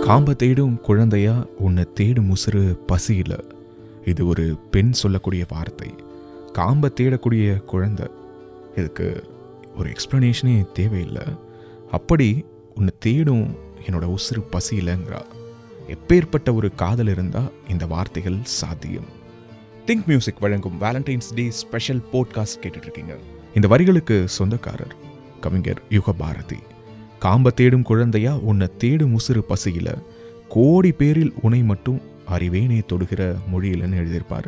காம்ப தேடும் குழந்தையா உன்னை தேடும் உசுறு பசியில இது ஒரு பெண் சொல்லக்கூடிய வார்த்தை காம்ப தேடக்கூடிய குழந்தை இதுக்கு ஒரு எக்ஸ்ப்ளனேஷனே தேவையில்லை அப்படி உன்னை தேடும் என்னோட உசுறு பசியிலங்கிறா எப்பேற்பட்ட ஒரு காதல் இருந்தால் இந்த வார்த்தைகள் சாத்தியம் திங்க் மியூசிக் வழங்கும் வேலண்டைன்ஸ் டே ஸ்பெஷல் போட்காஸ்ட் கேட்டுட்டு இருக்கீங்க இந்த வரிகளுக்கு சொந்தக்காரர் கவிஞர் யுக பாரதி காம்ப தேடும் குழந்தையா உன்னை தேடும் உசுறு பசியில கோடி பேரில் உனை மட்டும் அறிவேனே தொடுகிற மொழியிலன்னு எழுதியிருப்பாரு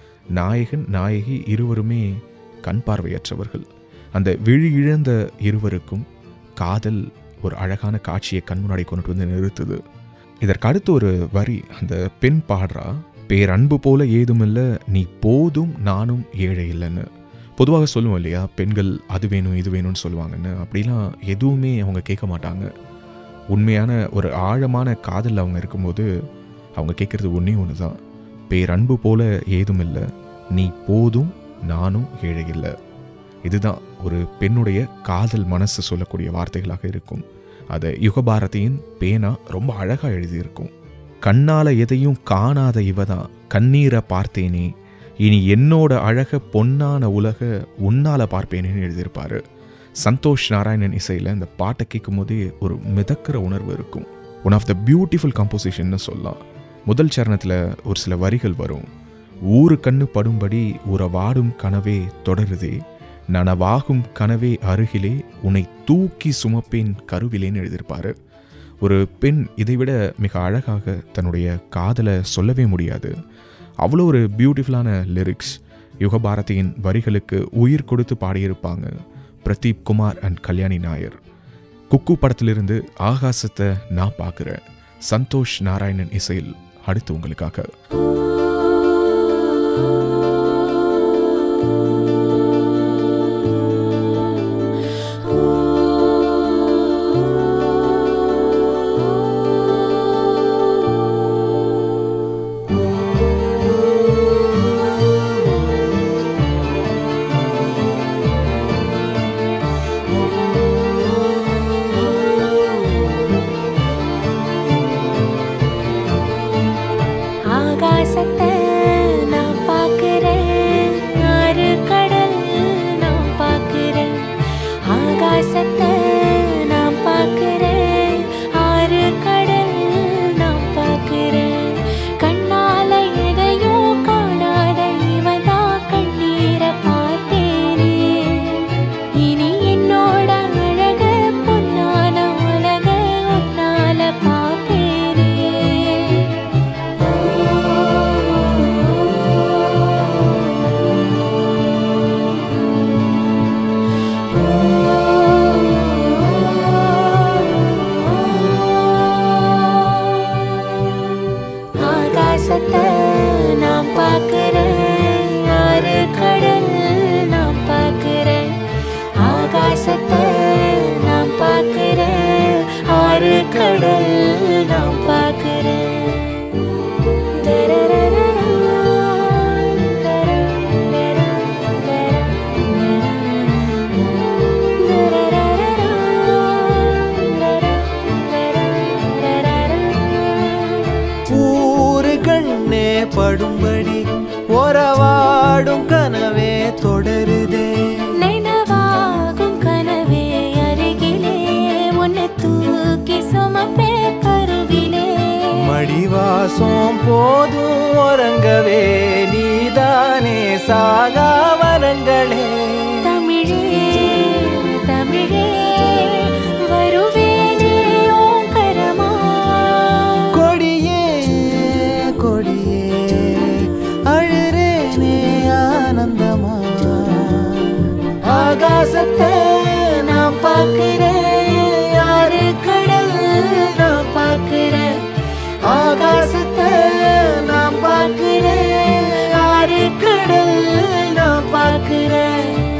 நாயகன் நாயகி இருவருமே கண் பார்வையற்றவர்கள் அந்த விழி இழந்த இருவருக்கும் காதல் ஒரு அழகான காட்சியை கண் முன்னாடி கொண்டு வந்து நிறுத்துது இதற்கு அடுத்து ஒரு வரி அந்த பெண் பாடுறா பேரன்பு போல ஏதுமில்ல நீ போதும் நானும் ஏழை இல்லைன்னு பொதுவாக சொல்லுவோம் இல்லையா பெண்கள் அது வேணும் இது வேணும்னு சொல்லுவாங்கன்னு அப்படிலாம் எதுவுமே அவங்க கேட்க மாட்டாங்க உண்மையான ஒரு ஆழமான காதல் அவங்க இருக்கும்போது அவங்க கேட்குறது ஒன்றே ஒன்று தான் பேரன்பு போல ஏதும் இல்லை நீ போதும் நானும் ஏழை இல்லை இதுதான் ஒரு பெண்ணுடைய காதல் மனசு சொல்லக்கூடிய வார்த்தைகளாக இருக்கும் அதை யுகபாரதியின் பேனா ரொம்ப அழகாக எழுதியிருக்கும் கண்ணால எதையும் காணாத இவதான் கண்ணீரை பார்த்தேனே இனி என்னோட அழக பொன்னான உலக உன்னால பார்ப்பேனேன்னு எழுதியிருப்பாரு சந்தோஷ் நாராயணன் இசையில் இந்த பாட்டை கேட்கும் போதே ஒரு மிதக்கிற உணர்வு இருக்கும் ஒன் ஆஃப் த பியூட்டிஃபுல் கம்போசிஷன்னு சொல்லலாம் முதல் சரணத்தில் ஒரு சில வரிகள் வரும் ஊரு கண்ணு படும்படி உறவாடும் கனவே தொடருதே நனவாகும் கனவே அருகிலே உன்னை தூக்கி சுமப்பேன் கருவிலேன்னு எழுதியிருப்பாரு ஒரு பெண் இதைவிட மிக அழகாக தன்னுடைய காதலை சொல்லவே முடியாது அவ்வளோ ஒரு பியூட்டிஃபுல்லான லிரிக்ஸ் யுகபாரதியின் வரிகளுக்கு உயிர் கொடுத்து பாடியிருப்பாங்க பிரதீப் குமார் அண்ட் கல்யாணி நாயர் குக்கு படத்திலிருந்து ஆகாசத்தை நான் பார்க்குறேன் சந்தோஷ் நாராயணன் இசையில் அடுத்து உங்களுக்காக ஆகாசத்தை நான் பார்க்கிறேன் ஆறு கடல் நான் பார்க்கிறேன் ஆகாசத்தை நான் பார்க்கிறேன் ஆறு கடல் நான் பார்க்கிறேன் கண்ணால எதையும் காணாத இவதா கண்ணீரை பார்த்தேனே இனி என்னோட அழக பொன்னான உலக உன்னால பார்ப்பேனே ஆகாசத்தை நான் பார்க்கிறேன் ஆறு கடல் நான் பார்க்கிறேன் ஆகாசத்தை நான் பார்க்கிறேன் ஆறு கடல் நான் பார்க்கிறேன் ஊரு கண்ணே படும்படி ஒரவாடும் கனவே தொடருதே நினைவாகும் கனவே அருகிலே உன்னை தூக்கி சுமப்பே கருவிலே மடிவாசம் போதும் உறங்கவே நீதானே சாகா வரங்களே தமிழே தமிழே வருவேனே ஓங்கரமா கொடியே கொடியே அழுறேனே ஆனந்தமா ஆகாசத்தை நான் பார்க்கிறேன் யாரு கடல் நான் பார்க்கிறேன் ஆகாசத்தை நான் பார்க்கிறேன் யாரு கடல் நான் பார்க்கிறேன்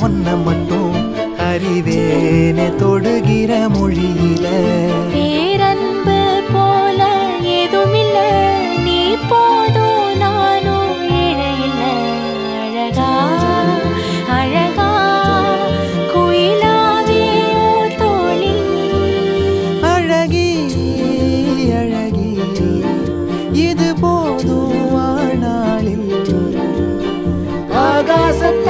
ஒன்ன மட்டும் அறிவேனே தொடுகிற மொழியில பேரன்பு போல ஏதுமில்ல நீ போதும் நானும் இழையில்ல அழகா அழகா குயிலாவே உன் தோளில் அழகி அழகி இது போதும் வாழ்நாளில் ஆகாசத்தை